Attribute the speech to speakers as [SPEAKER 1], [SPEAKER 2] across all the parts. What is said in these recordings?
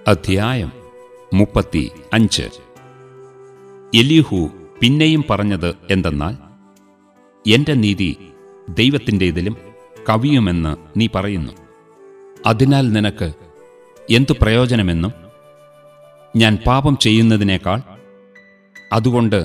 [SPEAKER 1] അധ്യായം മുപ്പത്തി അഞ്ച് എലീഹു പിന്നെയും പറഞ്ഞത് എന്തെന്നാൽ എന്റെ നീതി ദൈവത്തിൻ്റെതിലും കവിയുമെന്ന് നീ പറയുന്നു അതിനാൽ നിനക്ക് എന്തു പ്രയോജനമെന്നും ഞാൻ പാപം ചെയ്യുന്നതിനേക്കാൾ അതുകൊണ്ട്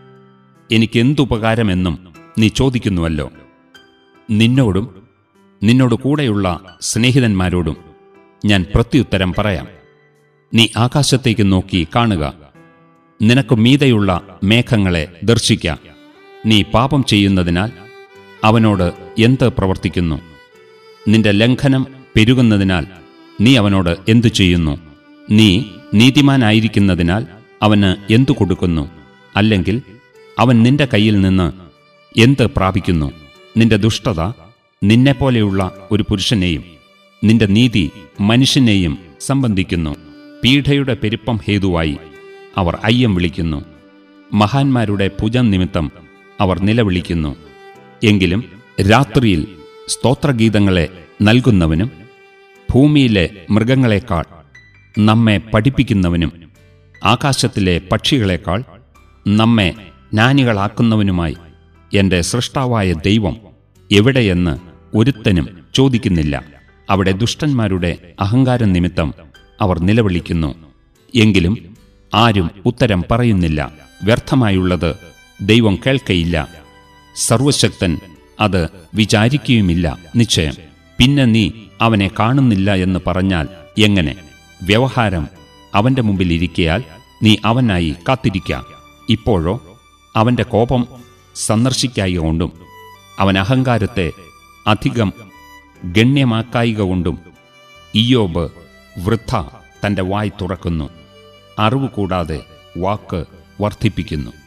[SPEAKER 1] എനിക്കെന്തുപകാരമെന്നും നീ ചോദിക്കുന്നുവല്ലോ നിന്നോടും നിന്നോട് കൂടെയുള്ള സ്നേഹിതന്മാരോടും ഞാൻ പ്രത്യുത്തരം പറയാം നീ ആകാശത്തേക്ക് നോക്കി കാണുക നിനക്ക് മീതെയുള്ള മേഘങ്ങളെ ദർശിക്ക നീ പാപം ചെയ്യുന്നതിനാൽ അവനോട് എന്ത് പ്രവർത്തിക്കുന്നു നിന്റെ ലംഘനം പെരുകുന്നതിനാൽ നീ അവനോട് എന്തു ചെയ്യുന്നു നീ നീതിമാനായിരിക്കുന്നതിനാൽ അവന് എന്തു കൊടുക്കുന്നു അല്ലെങ്കിൽ അവൻ നിന്റെ കയ്യിൽ നിന്ന് എന്ത് പ്രാപിക്കുന്നു നിന്റെ ദുഷ്ടത നിന്നെപ്പോലെയുള്ള ഒരു പുരുഷനെയും നിന്റെ നീതി മനുഷ്യനെയും സംബന്ധിക്കുന്നു പീഠയുടെ പെരുപ്പം ഹേതുവായി അവർ അയ്യം വിളിക്കുന്നു മഹാന്മാരുടെ ഭുജം നിമിത്തം അവർ നിലവിളിക്കുന്നു എങ്കിലും രാത്രിയിൽ സ്തോത്രഗീതങ്ങളെ നൽകുന്നവനും ഭൂമിയിലെ മൃഗങ്ങളെക്കാൾ നമ്മെ പഠിപ്പിക്കുന്നവനും ആകാശത്തിലെ പക്ഷികളെക്കാൾ നമ്മെ ജ്ഞാനികളാക്കുന്നവനുമായി എന്റെ സൃഷ്ടാവായ ദൈവം എവിടെയെന്ന് ഒരുത്തനും ചോദിക്കുന്നില്ല അവിടെ ദുഷ്ടന്മാരുടെ അഹങ്കാരം നിമിത്തം അവർ നിലവിളിക്കുന്നു എങ്കിലും ആരും ഉത്തരം പറയുന്നില്ല വ്യർത്ഥമായുള്ളത് ദൈവം കേൾക്കയില്ല സർവശക്തൻ അത് വിചാരിക്കുകയുമില്ല നിശ്ചയം പിന്നെ നീ അവനെ കാണുന്നില്ല എന്ന് പറഞ്ഞാൽ എങ്ങനെ വ്യവഹാരം അവന്റെ മുമ്പിൽ ഇരിക്കയാൽ നീ അവനായി കാത്തിരിക്ക ഇപ്പോഴോ അവന്റെ കോപം സന്ദർശിക്കായിക കൊണ്ടും അവൻ അഹങ്കാരത്തെ അധികം ഗണ്യമാക്കായിക കൊണ്ടും ഇയോബ് വൃദ്ധ തന്റെ വായ് തുറക്കുന്നു അറിവ് കൂടാതെ വാക്ക് വർദ്ധിപ്പിക്കുന്നു